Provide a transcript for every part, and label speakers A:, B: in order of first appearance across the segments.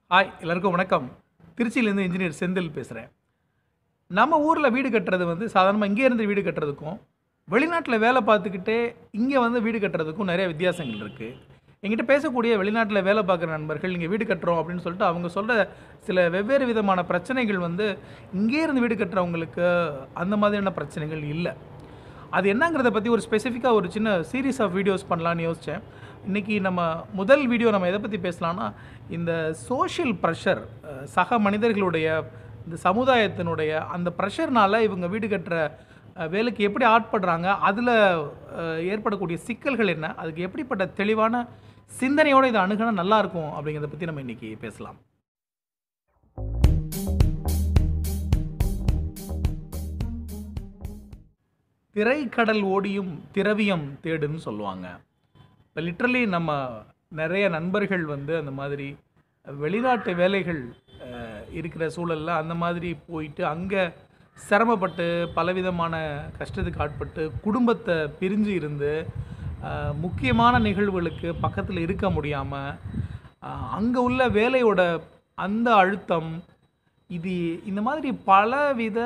A: hi எல்லாருக்கும் வணக்கம் திருச்சியிலேருந்து இன்ஜினியர் செந்தில் பேசுகிறேன் நம்ம ஊரில் வீடு கட்டுறது வந்து சாதாரணமாக இங்கே இருந்து வீடு கட்டுறதுக்கும் வெளிநாட்டில் வேலை பார்த்துக்கிட்டே இங்கே வந்து வீடு கட்டுறதுக்கும் நிறைய வித்தியாசங்கள் இருக்குது எங்கிட்ட பேசக்கூடிய வெளிநாட்டில் வேலை பார்க்குற நண்பர்கள் இங்கே வீடு கட்டுறோம் அப்படின்னு சொல்லிட்டு அவங்க சொல்கிற சில வெவ்வேறு விதமான பிரச்சனைகள் வந்து இங்கே இருந்து வீடு கட்டுறவங்களுக்கு அந்த மாதிரியான பிரச்சனைகள் இல்லை அது என்னங்கிறத பற்றி ஒரு ஸ்பெசிஃபிக்காக ஒரு சின்ன சீரீஸ் ஆஃப் வீடியோஸ் பண்ணலான்னு யோசித்தேன் இன்றைக்கி நம்ம முதல் வீடியோ நம்ம எதை பற்றி பேசலாம்னா இந்த சோஷியல் ப்ரெஷர் சக மனிதர்களுடைய இந்த சமுதாயத்தினுடைய அந்த ப்ரெஷர்னால இவங்க வீடு கட்டுற அஹ், வேலைக்கு எப்படி ஆட்படுறாங்க அதில் ஏற்படக்கூடிய சிக்கல்கள் என்ன அதுக்கு எப்படிப்பட்ட தெளிவான சிந்தனையோடு இதை அணுகினா நல்லாயிருக்கும் அப்படிங்கிறத பற்றி நம்ம இன்றைக்கி பேசலாம் திரைக்கடல் ஓடியும் திரவியம் தேடுன்னு சொல்லுவாங்க இப்போ லிட்ரலி நம்ம நிறைய நண்பர்கள் வந்து அந்த மாதிரி வெளிநாட்டு வேலைகள் அஹ், இருக்கிற சூழலில் அந்த மாதிரி போயிட்டு அங்கே சிரமப்பட்டு பலவிதமான கஷ்டத்துக்கு ஆட்பட்டு குடும்பத்தை பிரிஞ்சு இருந்து அஹ், முக்கியமான நிகழ்வுகளுக்கு பக்கத்தில் இருக்க முடியாமல் அங்கே உள்ள வேலையோட அந்த அழுத்தம் இது இந்த மாதிரி பலவித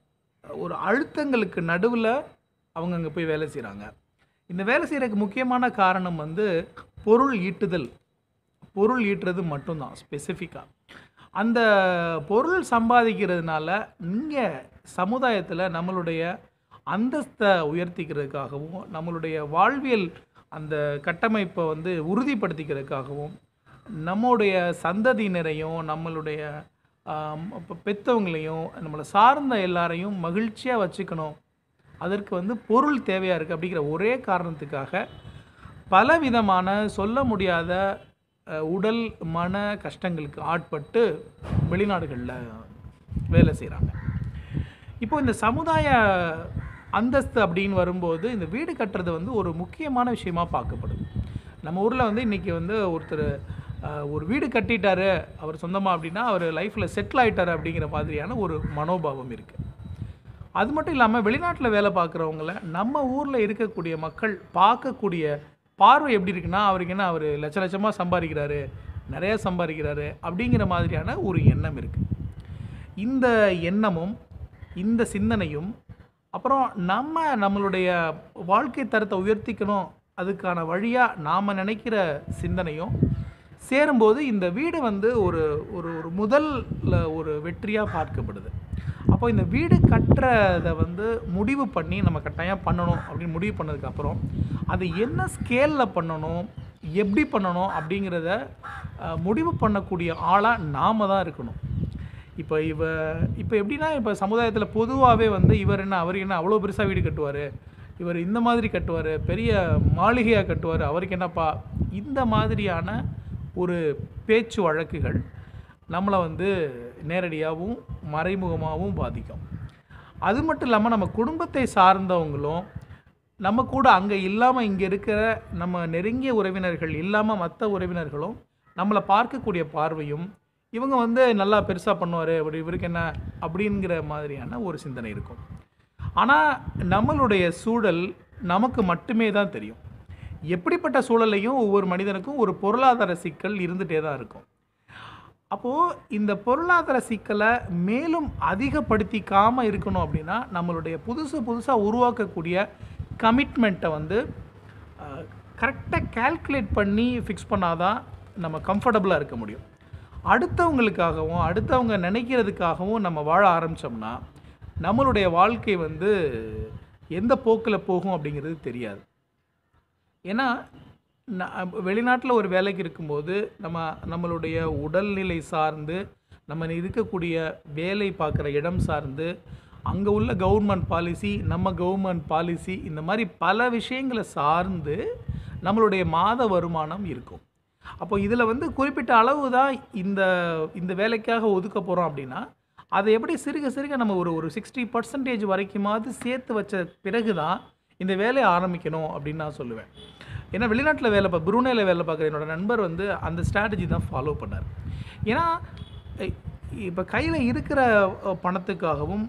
A: ஒரு அழுத்தங்களுக்கு நடுவில் அவங்க அங்கே போய் வேலை செய்கிறாங்க இந்த வேலை செய்கிறதுக்கு முக்கியமான காரணம் வந்து பொருள் ஈட்டுதல் பொருள் ஈட்டுறது மட்டும்தான் ஸ்பெசிஃபிக்காக அந்த பொருள் சம்பாதிக்கிறதுனால இங்கே சமுதாயத்தில் நம்மளுடைய அந்தஸ்தை உயர்த்திக்கிறதுக்காகவும் நம்மளுடைய வாழ்வியல் அந்த கட்டமைப்பை வந்து உறுதிப்படுத்திக்கிறதுக்காகவும் நம்முடைய சந்ததியினரையும் நம்மளுடைய ஆம், இப்ப பெத்தவங்களையும் நம்மளை சார்ந்த எல்லாரையும் மகிழ்ச்சியாக வச்சுக்கணும் அதற்கு வந்து பொருள் தேவையாக இருக்குது அப்படிங்கிற ஒரே காரணத்துக்காக பலவிதமான சொல்ல முடியாத அஹ், உடல் மன கஷ்டங்களுக்கு ஆட்பட்டு வெளிநாடுகளில் வேலை செய்கிறாங்க இப்போ இந்த சமுதாய அந்தஸ்து அப்படின்னு வரும்போது இந்த வீடு கட்டுறது வந்து ஒரு முக்கியமான விஷயமா பார்க்கப்படுது நம்ம ஊரில் வந்து இன்றைக்கி வந்து ஒருத்தர் அஹ், ஒரு வீடு கட்டிட்டாரு அவர் சொந்தமாக அப்படின்னா அவர் லைஃப்பில் செட்டில் ஆயிட்டாரு அப்படிங்கிற மாதிரியான ஒரு மனோபாவம் இருக்குது அது மட்டும் இல்லாமல் வெளிநாட்டில் வேலை பார்க்குறவங்கள நம்ம ஊரில் இருக்கக்கூடிய மக்கள் பார்க்கக்கூடிய பார்வை எப்படி இருக்குன்னா அவருக்கு என்ன அவர் லட்ச லட்சமாக சம்பாதிக்கிறாரு நிறைய சம்பாதிக்கிறாரு அப்படிங்கிற மாதிரியான ஒரு எண்ணம் இருக்குது இந்த எண்ணமும் இந்த சிந்தனையும் அப்புறம் நம்ம நம்மளுடைய வாழ்க்கை தரத்தை உயர்த்திக்கணும் அதுக்கான வழியாக நாம் நினைக்கிற சிந்தனையும் சேரும்போது இந்த வீடு வந்து ஒரு ஒரு ஒரு முதல்ல ஒரு வெற்றியாக பார்க்கப்படுது அப்போ இந்த வீடு கட்டுறதை வந்து முடிவு பண்ணி நம்ம கட்டாயம் பண்ணணும் அப்படின்னு முடிவு பண்ணதுக்கப்புறம் அது என்ன ஸ்கேலில் பண்ணணும் எப்படி பண்ணணும் அப்படிங்கிறத அஹ், முடிவு பண்ணக்கூடிய ஆளாக நாம தான் இருக்கணும் இப்போ இவ இப்போ எப்படின்னா இப்போ சமுதாயத்தில் பொதுவாகவே வந்து இவர் என்ன அவர் என்ன அவ்வளோ பெருசாக வீடு கட்டுவார் இவர் இந்த மாதிரி கட்டுவார் பெரிய மாளிகையாக கட்டுவார் அவருக்கு என்னப்பா இந்த மாதிரியான ஒரு பேச்சு வழக்குகள் நம்மளை வந்து நேரடியாகவும் மறைமுகமாகவும் பாதிக்கும் அது மட்டும் இல்லாமல் நம்ம குடும்பத்தை சார்ந்தவங்களும் நம்ம கூட அங்கே இல்லாமல் இங்கே இருக்கிற நம்ம நெருங்கிய உறவினர்கள் இல்லாமல் மற்ற உறவினர்களும் நம்மளை பார்க்கக்கூடிய பார்வையும் இவங்க வந்து நல்லா பெருசாக பண்ணுவார் அப்படி இவருக்கு என்ன அப்படிங்கிற மாதிரியான ஒரு சிந்தனை இருக்கும் ஆனால் நம்மளுடைய சூழல் நமக்கு மட்டுமே தான் தெரியும் எப்படிப்பட்ட சூழலையும் ஒவ்வொரு மனிதனுக்கும் ஒரு பொருளாதார சிக்கல் இருந்துகிட்டே தான் இருக்கும் அப்போது இந்த பொருளாதார சிக்கலை மேலும் அதிகப்படுத்திக்காமல் இருக்கணும் அப்படின்னா நம்மளுடைய புதுசு புதுசாக உருவாக்கக்கூடிய கமிட்மெண்ட்டை வந்து கரெக்டாக கால்குலேட் பண்ணி ஃபிக்ஸ் பண்ணாதான் நம்ம கம்ஃபர்டபுளாக இருக்க முடியும் அடுத்தவங்களுக்காகவும் அடுத்தவங்க நினைக்கிறதுக்காகவும் நம்ம வாழ ஆரம்பித்தோம்னா நம்மளுடைய வாழ்க்கை வந்து எந்த போக்கில் போகும் அப்படிங்கிறது தெரியாது ஏன்னா வெளிநாட்டில் ஒரு வேலைக்கு இருக்கும்போது நம்ம நம்மளுடைய உடல்நிலை சார்ந்து நம்ம இருக்கக்கூடிய வேலை பார்க்குற இடம் சார்ந்து அங்கே உள்ள கவர்மெண்ட் பாலிசி நம்ம கவர்மெண்ட் பாலிசி இந்த மாதிரி பல விஷயங்களை சார்ந்து நம்மளுடைய மாத வருமானம் இருக்கும் அப்போ இதில் வந்து குறிப்பிட்ட அளவு தான் இந்த இந்த வேலைக்காக ஒதுக்க போகிறோம் அப்படின்னா அதை எப்படி சிறுக சிறுக நம்ம ஒரு ஒரு சிக்ஸ்டி பர்சன்டேஜ் வரைக்குமாவது சேர்த்து வச்ச பிறகு தான் இந்த வேலையை ஆரம்பிக்கணும் அப்படின்னு நான் சொல்லுவேன் ஏன்னா வெளிநாட்டில் வேலை பா புருனேல வேலை பார்க்குற என்னோட நண்பர் வந்து அந்த ஸ்ட்ராட்டஜி தான் ஃபாலோ பண்ணார் ஏன்னா இப்போ கையில் இருக்கிற அஹ், பணத்துக்காகவும்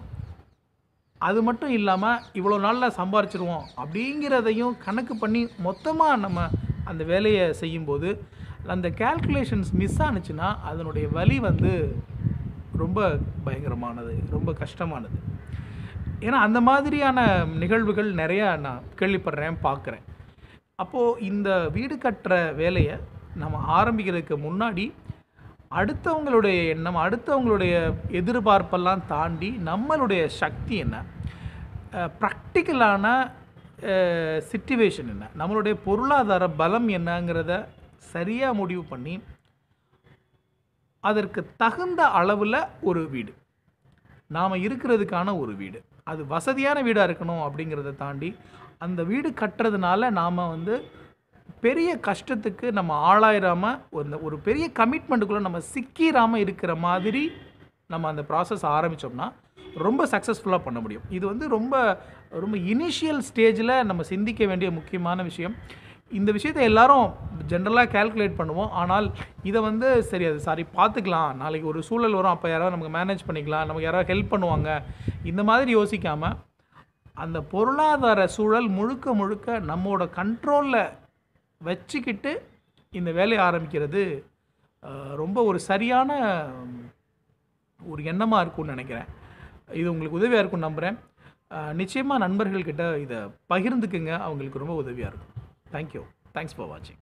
A: அது மட்டும் இல்லாமல் இவ்வளோ நாளில் சம்பாரிச்சிருவோம் அப்படிங்கிறதையும் கணக்கு பண்ணி மொத்தமாக நம்ம அந்த வேலையை செய்யும்போது அந்த கேல்குலேஷன்ஸ் மிஸ் ஆனுச்சுன்னா அதனுடைய வலி வந்து ரொம்ப பயங்கரமானது ரொம்ப கஷ்டமானது ஏன்னா அந்த மாதிரியான நிகழ்வுகள் நிறையா நான் கேள்விப்படுறேன் பார்க்குறேன் அப்போது இந்த வீடு கட்டுற வேலையை நம்ம ஆரம்பிக்கிறதுக்கு முன்னாடி அடுத்தவங்களுடைய எண்ணம் அடுத்தவங்களுடைய எதிர்பார்ப்பெல்லாம் தாண்டி நம்மளுடைய சக்தி என்ன ப்ராக்டிக்கலான சிச்சுவேஷன் என்ன நம்மளுடைய பொருளாதார பலம் என்னங்கிறத சரியாக முடிவு பண்ணி அதற்கு தகுந்த அளவில் ஒரு வீடு நாம் இருக்கிறதுக்கான ஒரு வீடு அது வசதியான வீடாக இருக்கணும் அப்படிங்கிறத தாண்டி அந்த வீடு கட்டுறதுனால நாம் வந்து பெரிய கஷ்டத்துக்கு நம்ம ஆளாயிராமல் ஒரு ஒரு பெரிய கமிட்மெண்ட்டுக்குள்ளே நம்ம சிக்கிராமல் இருக்கிற மாதிரி நம்ம அந்த ப்ராசஸ் ஆரம்பித்தோம்னா ரொம்ப சக்ஸஸ்ஃபுல்லாக பண்ண முடியும் இது வந்து ரொம்ப ரொம்ப இனிஷியல் ஸ்டேஜில் நம்ம சிந்திக்க வேண்டிய முக்கியமான விஷயம் இந்த விஷயத்தை எல்லாரும் ஜென்ரலாக கேல்குலேட் பண்ணுவோம் ஆனால் இதை வந்து சரி அது சாரி பார்த்துக்கலாம் நாளைக்கு ஒரு சூழல் வரும் அப்போ யாராவது நமக்கு மேனேஜ் பண்ணிக்கலாம் நமக்கு யாராவது ஹெல்ப் பண்ணுவாங்க இந்த மாதிரி யோசிக்காமல் அந்த பொருளாதார சூழல் முழுக்க முழுக்க நம்மளோட கண்ட்ரோலில் வச்சுக்கிட்டு இந்த வேலையை ஆரம்பிக்கிறது அஹ், ரொம்ப ஒரு சரியான உம், ஒரு எண்ணமாக இருக்கும்னு நினைக்கிறேன் இது உங்களுக்கு உதவியாக இருக்கும்னு நம்புகிறேன் நிச்சயமாக நண்பர்கள்கிட்ட இதை பகிர்ந்துக்குங்க அவங்களுக்கு ரொம்ப உதவியாக இருக்கும் தேங்க்யூ தேங்க்ஸ் ஃபார் வாட்சிங்